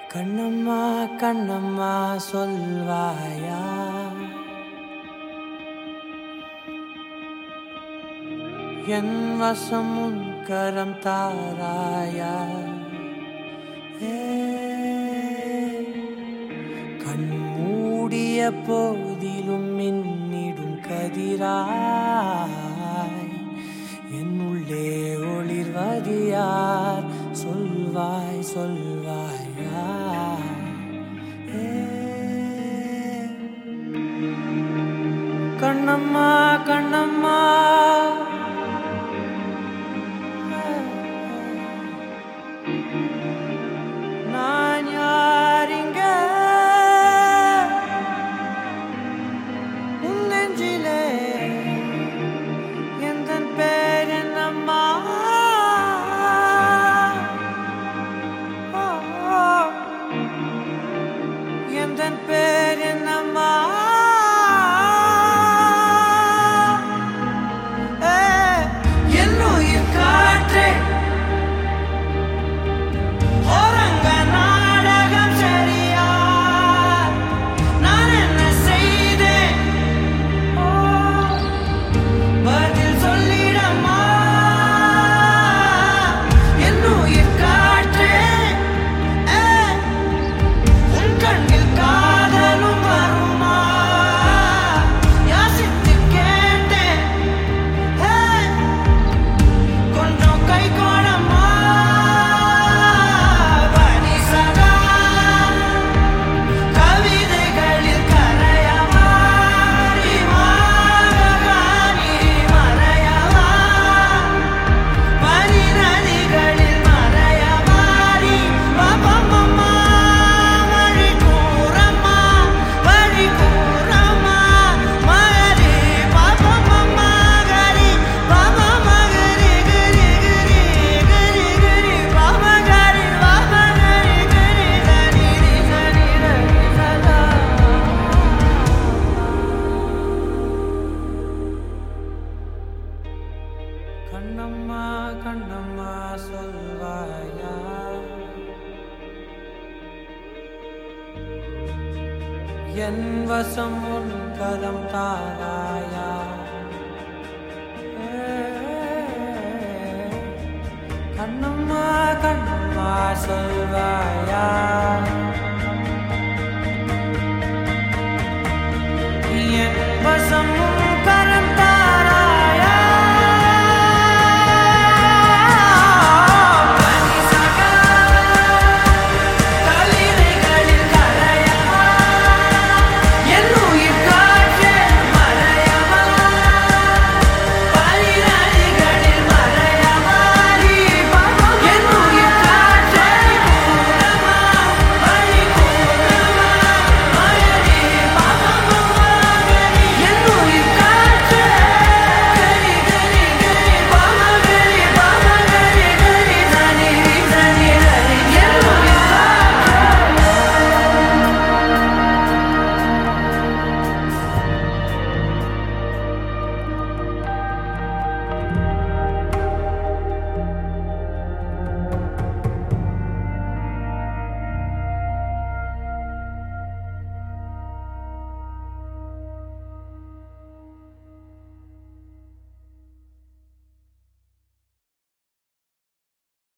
கண்ணம்மா கண்ணம்மா சொல்வாயா என் வசம் உன் கரம் தாராயா ஏ, கண் மூடிய போதிலும் மின்னிடும் கதிராய் என் உள்ளே ஒளிர்வது யார் சொல்வாய் சொல்வாயா ஏ, கண்ணம்மா கண்ணம்மா நான் யாரிங்க உன் நெஞ்சிலே எந்தன் பேர் என்னம்மா ஓ, ஓ. எந்தன் பேர் என்னம்மா ஏ, என் உயிர் காற்றே ஓரங்க நாடகம் சரியா நான் என்ன செய்தேன் ஓ, பதில் சொல்லிடம்மா என் உயிர் காற்றே ஏ, உன் கண்ணில் காதலும் வருமா யாசித்து கேட்டேன் ஏ, கொஞ்சம் கை கோணமா பனி சதா கவிதைகளில் கரையவா மாறி மறையவா பனி நதிகளில் மறையவாரி பாபம்மா வழி கூறம்மா வழி கூறம்மா மகரி பாபம்மா கரி பாபா மகரி கரி கரி கரி கரி பாபா கரி பாபா கரி கரி கரி கரி கரி சதா கண்ணம்மா கண்ணம்மா சொல்வாயா என் வசம் உன் கரம் தாராயா ஏ, கண்ணம்மா கண்ணம்மா சொல்வாயா